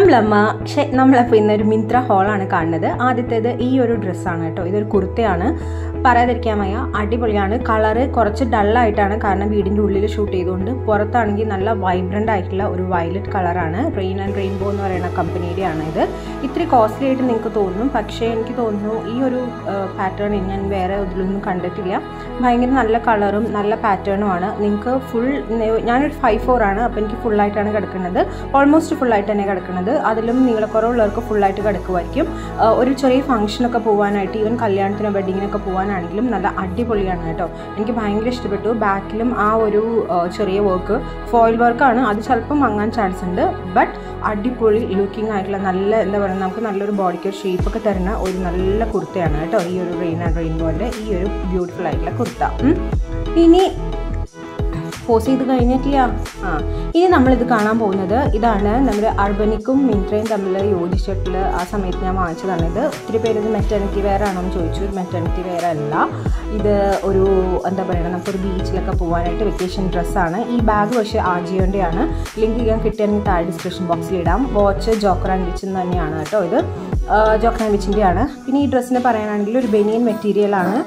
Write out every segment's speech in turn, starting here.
ബ്ലമ്മ പക്ഷേ നമ്മളപ്പോൾ ഇന്നൊരു മിന്ത്ര ഹോളാണ് കാണുന്നത് ആദ്യത്തേത് ഈ ഒരു ഡ്രസ്സാണ് കേട്ടോ ഇതൊരു കുർത്തയാണ് പറയാതിരിക്കാൻ വയ്യ അടിപൊളിയാണ് കളറ് കുറച്ച് ഡള്ളായിട്ടാണ് കാരണം വീടിൻ്റെ ഉള്ളിൽ ഷൂട്ട് ചെയ്തുകൊണ്ട് പുറത്താണെങ്കിൽ നല്ല വൈബ്രൻ്റ് ആയിട്ടുള്ള ഒരു വയലറ്റ് കളറാണ് റെയിൻ ആൻഡ് റെയിൻബോ എന്ന് പറയുന്ന കമ്പനിയുടെയാണ് ഇത് ഇത്തിരി കോസ്റ്റ്ലി ആയിട്ട് നിങ്ങൾക്ക് തോന്നും പക്ഷേ എനിക്ക് തോന്നുന്നു ഈ ഒരു പാറ്റേൺ ഞാൻ വേറെ ഇതിലൊന്നും കണ്ടിട്ടില്ല ഭയങ്കര നല്ല കളറും നല്ല പാറ്റേണുമാണ് നിങ്ങൾക്ക് ഫുൾ ഞാനൊരു ഫൈവ് ഫോർ ആണ് അപ്പോൾ എനിക്ക് ഫുള്ളായിട്ടാണ് കിടക്കുന്നത് ഓൾമോസ്റ്റ് ഫുള്ളായിട്ട് തന്നെ കിടക്കുന്നത് അതിലും നീളക്കുറവുള്ളവർക്ക് ഫുള്ളായിട്ട് കിടക്കുമായിരിക്കും ആ, ഒരു ചെറിയ ഫംഗ്ഷനൊക്കെ പോകാനായിട്ട് ഈവൻ കല്യാണത്തിനോ വെഡിങ്ങിനൊക്കെ പോകാനാണെങ്കിലും നല്ല അടിപൊളിയാണ് കേട്ടോ എനിക്ക് ഭയങ്കര ഇഷ്ടപ്പെട്ടു ബാക്കിലും ആ ഒരു ആ, ചെറിയ വർക്ക് ഫോയിൽ വർക്കാണ് അത് ചിലപ്പം വാങ്ങാൻ ചാൻസ് ഉണ്ട് ബട്ട് അടിപൊളി ലുക്കിംഗ് ആയിട്ടുള്ള നല്ല എന്താ പറയുക നമുക്ക് നല്ലൊരു ബോഡിക്ക് ഒരു ഷേപ്പൊക്കെ തരുന്ന ഒരു നല്ല കുർത്തയാണ് കേട്ടോ ഈ ഒരു റെയിൻ ആൻഡ് റെയിൻബോൻ്റെ ഈ ഒരു ബ്യൂട്ടിഫുൾ ആയിട്ടുള്ള കുർത്ത ഉം. ഇനി പോസ് ചെയ്ത് കഴിഞ്ഞിട്ടില്ല ആ ഇനി നമ്മളിത് കാണാൻ പോകുന്നത് ഇതാണ് നമ്മുടെ അർബനിക്കും മിൻട്രയും തമ്മിൽ യോജിച്ചിട്ടുള്ള ആ സമയത്ത് ഞാൻ വാങ്ങിച്ചതാണ് ഇത് ഒത്തിരി പേര് ഇത് മെറ്റർണിറ്റി വെയർ ആണോ എന്ന് ചോദിച്ചു ഇത് മെറ്റർണിറ്റി വെയർ അല്ല ഇത് ഒരു എന്താ പറയുക നമുക്കൊരു ബീച്ചിലൊക്കെ പോകാനായിട്ട് വെക്കേഷൻ ഡ്രസ്സാണ് ഈ ബാഗ് പക്ഷേ ആജിയോൻ്റെയാണ് ലിങ്ക് ഞാൻ കിട്ടിയാണെങ്കിൽ താഴെ ഡിസ്ക്രിപ്ഷൻ ബോക്സിൽ ഇടാം വാച്ച് ജോക്കർ ആൻഡ് വിച്ച് തന്നെയാണ് കേട്ടോ ഇത് ജോക്കർ ആൻഡ് വിച്ചിൻ്റെയാണ് പിന്നെ ഈ ഡ്രസ്സിന് പറയാനാണെങ്കിൽ ഒരു ബനിയൻ മെറ്റീരിയലാണ്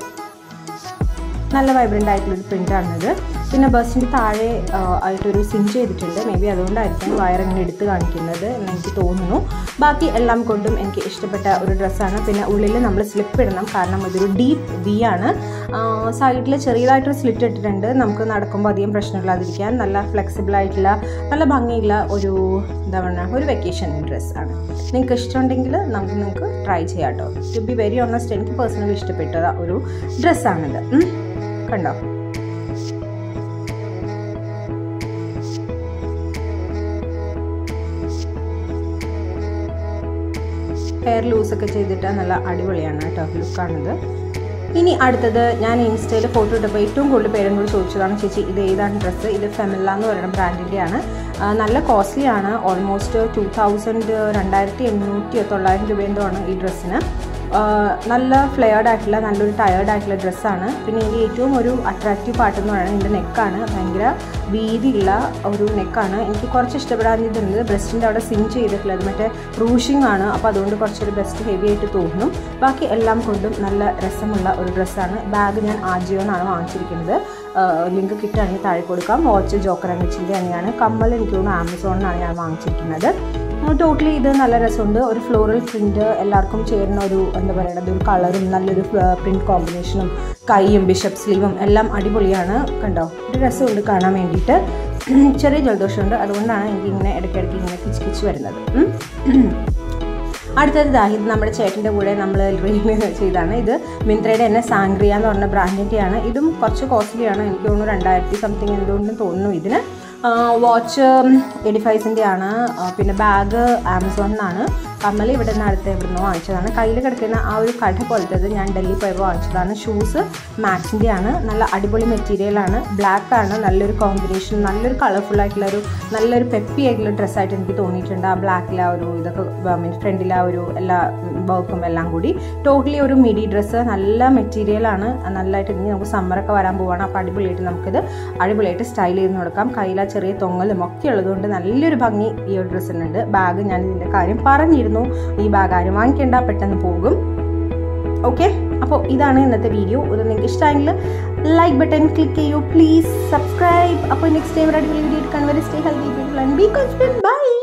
നല്ല വൈബ്രൻ്റ് ആയിട്ടുള്ളൊരു പ്രിൻ്റാണിത് പിന്നെ ബസ്സിൻ്റെ താഴെ ആ, ആയിട്ടൊരു സിം ചെയ്തിട്ടുണ്ട് മേ ബി അതുകൊണ്ടായിരിക്കും വയർ ഇങ്ങനെ എടുത്ത് കാണിക്കുന്നത് എന്ന് എനിക്ക് തോന്നുന്നു ബാക്കി എല്ലാം കൊണ്ടും എനിക്ക് ഇഷ്ടപ്പെട്ട ഒരു ഡ്രസ്സാണ് പിന്നെ ഉള്ളിൽ നമ്മൾ സ്ലിപ്പ് ഇടണം കാരണം ഇതൊരു ഡീപ്പ് വി ആണ് സൈഡിൽ ചെറിയതായിട്ടൊരു സ്ലിറ്റ് ഇട്ടിട്ടുണ്ട് നമുക്ക് നടക്കുമ്പോൾ അധികം പ്രശ്നമില്ലാതിരിക്കാൻ നല്ല ഫ്ലെക്സിബിൾ ആയിട്ടുള്ള നല്ല ഭംഗിയുള്ള ഒരു എന്താ പറയുക ഒരു വെക്കേഷൻ ഡ്രസ്സാണ് നിങ്ങൾക്ക് ഇഷ്ടമുണ്ടെങ്കിൽ നമുക്ക് നിങ്ങൾക്ക് ട്രൈ ചെയ്യാം കേട്ടോ ടു ബി വെരി ഓണസ്റ്റ് എനിക്ക് പേഴ്സണലി ഇഷ്ടപ്പെട്ട ഒരു ഡ്രസ്സാണിത് ഉം. കണ്ടോ ഹെയർ ലൂസൊക്കെ ചെയ്തിട്ട് നല്ല അടിപൊളിയാണ് കേട്ടോ ലുക്കാണിത് ഇനി അടുത്തത് ഞാൻ ഇൻസ്റ്റയിൽ ഫോട്ടോ ഇട്ടപ്പോൾ ഏറ്റവും കൂടുതൽ പേരും കൂടി ചോദിച്ചതാണ് ചേച്ചി ഇത് ഏതാണ് ഡ്രസ്സ് ഇത് ഫെമില്ല എന്ന് പറയുന്ന ബ്രാൻഡിൻ്റെയാണ് നല്ല കോസ്റ്റ്ലി ആണ് ഓൾമോസ്റ്റ് ടു തൗസൻഡ് രണ്ടായിരത്തി എണ്ണൂറ്റി തൊള്ളായിരം രൂപ എന്തോ ആണ് ഈ ഡ്രസ്സിന് ആഹ് നല്ല ഫ്ലെയർഡ് ആയിട്ടുള്ള നല്ലൊരു ടയേർഡ് ആയിട്ടുള്ള ഡ്രസ്സാണ് പിന്നെ ഇതിൻ്റെ ഏറ്റവും ഒരു അട്രാക്റ്റീവ് പാർട്ട് എന്ന് പറയുന്നത് ഇതിൻ്റെ നെക്കാണ് ഭയങ്കര വീതിയുള്ള ഒരു നെക്കാണ് എനിക്ക് കുറച്ച് ഇഷ്ടപ്പെടാഞ്ഞിട്ടുണ്ട് ബ്രസ്റ്റിൻ്റെ അവിടെ സിം ചെയ്തിട്ടുള്ളത് മറ്റേ റൂഷിംഗ് ആണ് അപ്പോൾ അതുകൊണ്ട് കുറച്ചൊരു ബ്രസ്റ്റ് ഹെവി ആയിട്ട് തോന്നും ബാക്കി എല്ലാം കൊണ്ടും നല്ല രസമുള്ള ഒരു ഡ്രസ്സാണ് ബാഗ് ഞാൻ ആജിയോന്നാണ് വാങ്ങിച്ചിരിക്കുന്നത് ലിങ്ക് കിട്ടുകയാണെങ്കിൽ താഴെ കൊടുക്കാം വാച്ച് ജോക്കർ അമിച്ചിൻ്റെ തന്നെയാണ് കമ്മൽ എനിക്ക് തോന്നുന്നു ആമസോണിനാണ് ഞാൻ വാങ്ങിച്ചിരിക്കുന്നത് ടോട്ടലി ഇത് നല്ല രസമുണ്ട് ഒരു ഫ്ലോറൽ പ്രിൻറ്റ് എല്ലാവർക്കും ചേരുന്ന ഒരു എന്താ പറയുക ഒരു കളറും നല്ലൊരു പ്രിൻറ്റ് കോമ്പിനേഷനും കൈയും ബിഷപ്പ് സ്ലീവും എല്ലാം അടിപൊളിയാണ് കണ്ടോ ഒരു രസമുണ്ട് കാണാൻ വേണ്ടിയിട്ട് ചെറിയ ജലദോഷമുണ്ട് അതുകൊണ്ടാണ് എനിക്ക് ഇങ്ങനെ ഇടയ്ക്കിടയ്ക്ക് ഇങ്ങനെ കിച്ച് കിച്ച് വരുന്നത് ഉം. അടുത്തത് ഇതാ ഇത് നമ്മുടെ ചേട്ടൻ്റെ കൂടെ നമ്മൾ റിവ്യൂ ചെയ്താണ് ഇത് മിന്ത്രയുടെ തന്നെ സാങ്ക്രിയ എന്ന് പറഞ്ഞ ബ്രാൻഡിൻ്റെയാണ് ഇതും കുറച്ച് കോസ്റ്റ്ലിയാണ് എനിക്ക് തോന്നുന്നു രണ്ടായിരത്തി സംതിങ് എന്തുകൊണ്ടും തോന്നുന്നു ഇതിന് വാച്ച് എഡിഫൈസിൻ്റെ ആണ് ആ, പിന്നെ ബാഗ് ആമസോണിൽ നിന്നാണ് കമ്മൽ ഇവിടെ നിന്ന് അടുത്ത് എവിടെ നിന്നോ വാങ്ങിച്ചതാണ് കയ്യിൽ കിടക്കുന്ന ആ ഒരു കട പോലത്തേത് ഞാൻ ഡൽഹി പോയപ്പോൾ വാങ്ങിച്ചതാണ് ഷൂസ് മാക്സിൻ്റെ ആണ് നല്ല അടിപൊളി മെറ്റീരിയലാണ് ബ്ലാക്ക് ആണ് നല്ലൊരു കോമ്പിനേഷൻ നല്ലൊരു കളർഫുൾ ആയിട്ടുള്ള ഒരു നല്ലൊരു പെപ്പി ആയിട്ടുള്ള ഡ്രസ്സായിട്ട് എനിക്ക് തോന്നിയിട്ടുണ്ട് ആ ബ്ലാക്കിലെ ആ ഒരു ഇതൊക്കെ മീൻ ഫ്രണ്ടിലെ ആ ഒരു എല്ലാ വർക്കും എല്ലാം കൂടി ടോട്ടലി ഒരു മിഡി ഡ്രസ്സ് നല്ല മെറ്റീരിയലാണ് നല്ലതായിട്ട് ഇനി നമുക്ക് സമ്മറൊക്കെ വരാൻ പോവാണ് അപ്പോൾ അടിപൊളിയായിട്ട് നമുക്കിത് അടിപൊളിയായിട്ട് സ്റ്റൈൽ ചെയ്ത് കൊടുക്കാം കയ്യിൽ ആ ചെറിയ തൊങ്ങലും ഒക്കെ ഉള്ളതുകൊണ്ട് നല്ലൊരു ഭംഗി ഈ ഒരു ഡ്രസ്സിനുണ്ട് ബാഗ് ഞാൻ ഇതിൻ്റെ കാര്യം പറഞ്ഞിരുന്നു ഈ ബാഗ് ആരും വാങ്ങിക്കേണ്ട പെട്ടെന്ന് പോകും ഓക്കെ അപ്പോൾ ഇതാണ് ഇന്നത്തെ വീഡിയോ ഇത് നിങ്ങൾക്ക് ഇഷ്ടമായെങ്കിൽ ലൈക്ക് ബട്ടൺ ക്ലിക്ക് ചെയ്യൂ പ്ലീസ് സബ്സ്ക്രൈബ് അപ്പോൾ നെക്സ്റ്റ് ടൈം അടിപൊളി വീഡിയോ എടുക്കാൻ വരെ stay healthy and be confident by